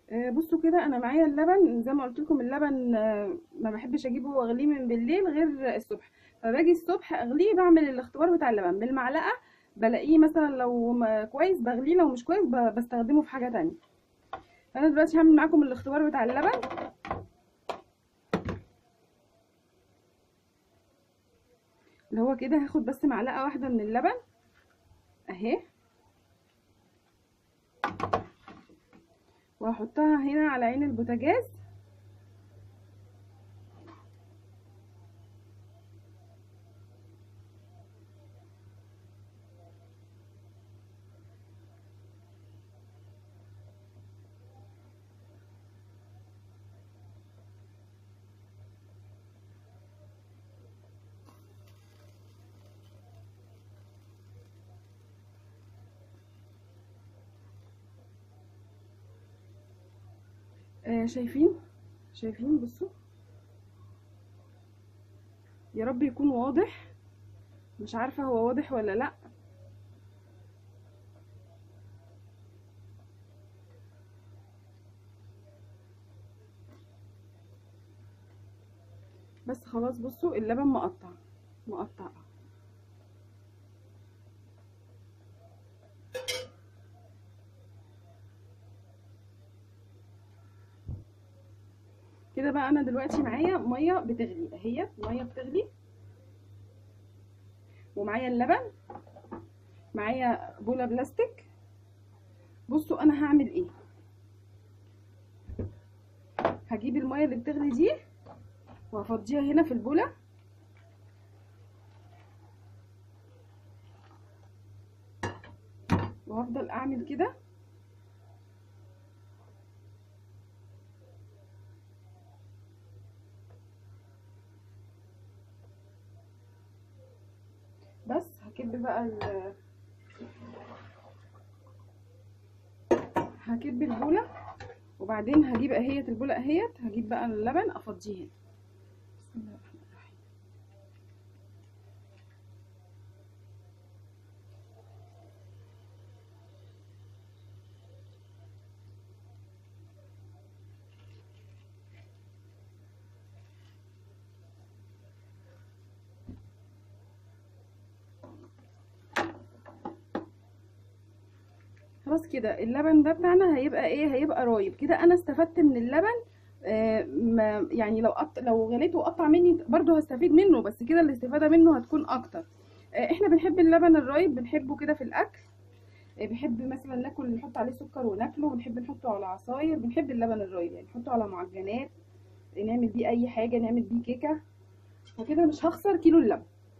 آه، بصوا كده انا معايا اللبن زي ما قلت لكم اللبن آه، ما بحبش اجيبه واغليه من بالليل غير الصبح فباجي الصبح اغليه بعمل الاختبار بتاع اللبن بالمعلقه بلاقيه مثلا لو ما- كويس بغليه لو مش كويس ب- بستخدمه في حاجه تانية فانا دلوقتي هعمل معاكم الاختبار بتاع اللبن اللي هو كده هاخد بس معلقه واحده من اللبن اهي وهحطها هنا على عين البوتاجاز آه شايفين شايفين بصوا يا رب يكون واضح مش عارفة هو واضح ولا لا بس خلاص بصوا اللبن مقطع مقطع كده بقى انا دلوقتي معايا ميه بتغلي اهي ميه بتغلي ومعايا اللبن معايا بوله بلاستيك بصوا انا هعمل ايه هجيب الميه اللي بتغلي دي وهفضيها هنا في البوله وهفضل اعمل كده بس هكب بقى ال هكب البوله وبعدين هجيب اهيت البوله اهيت هجيب بقى اللبن افضيه هنا بسم الله الرحمن الرحيم خلاص كده اللبن ده بتاعنا هيبقى ايه هيبقى رايب كده انا استفدت من اللبن آه ما يعني لو قط... لو غليته وقطع مني برضو هستفيد منه بس كده الاستفادة منه هتكون اكتر آه احنا بنحب اللبن الرايب بنحبه كده في الاكل آه بنحب مثلا ناكل نحط عليه سكر وناكله بنحب نحطه على عصاير بنحب اللبن الرايب يعني نحطه على معجنات نعمل بيه اي حاجة نعمل بيه كيكة فكده مش هخسر كيلو اللبن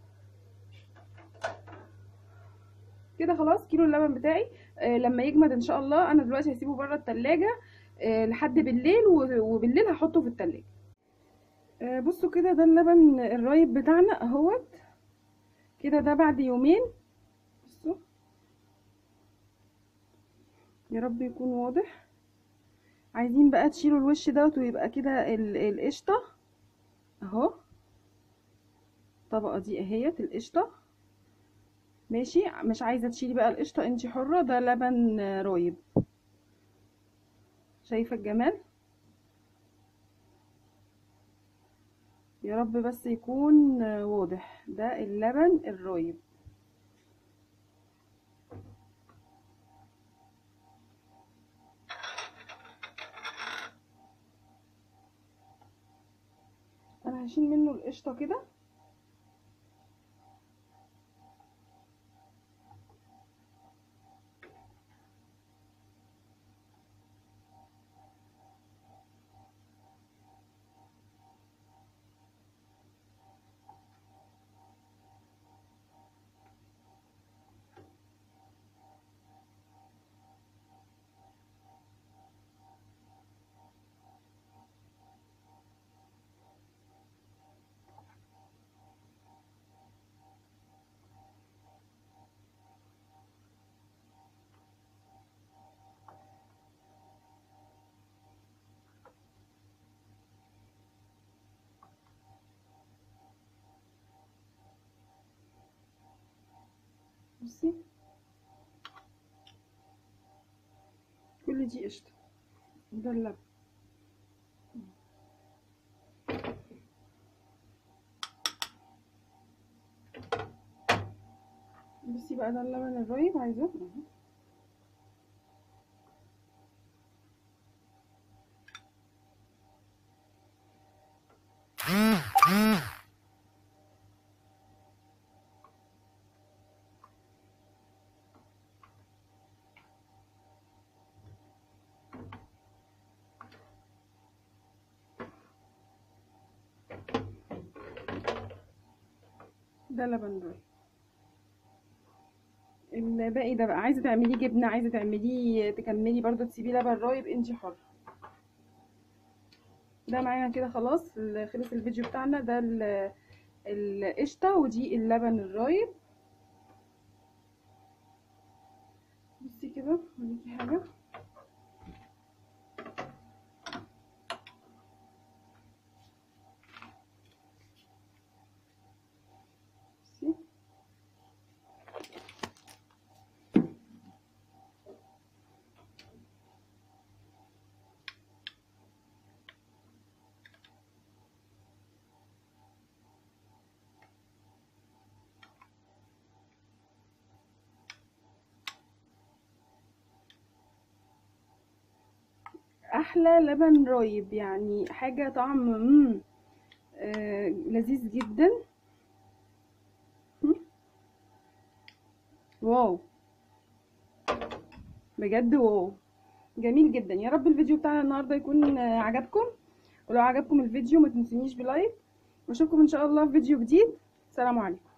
كده خلاص كيلو اللبن بتاعي آه لما يجمد ان شاء الله انا دلوقتي هسيبه بره التلاجة آه لحد بالليل و- وبالليل هحطه في التلاجة آه بصوا كده ده اللبن الرايب بتاعنا اهوت كده ده بعد يومين بصوا يا رب يكون واضح عايزين بقى تشيلوا الوش دوت ويبقى كده ال- القشطة اهو الطبقة دي اهيت القشطة ماشي مش عايزة تشيلي بقى القشطة انتي حرة ده لبن آه، رايب شايفة الجمال يا رب بس يكون آه، واضح ده اللبن الرايب انا هشيل منه القشطة كده بصي كل دي قشطة ده اللبن بصي بقى ده اللبن الرايب عايزاه اهو. ده لبن رايب الباقي ده بقى عايزه تعمليه جبنه عايزه تعمليه تكملي برضو تسيبيه لبن رايب انتي حره ده معانا كده خلاص ال- خلص الفيديو بتاعنا ده ال- القشطه ودي اللبن الرايب بصي كده اوريكي حاجه بصي احلى لبن رايب يعني حاجه طعم مم. آه لذيذ جدا مم. واو بجد واو جميل جدا يا رب الفيديو بتاعنا النهارده يكون آه، عجبكم ولو عجبكم الفيديو ما تنسونيش بلايك واشوفكم ان شاء الله في فيديو جديد سلام عليكم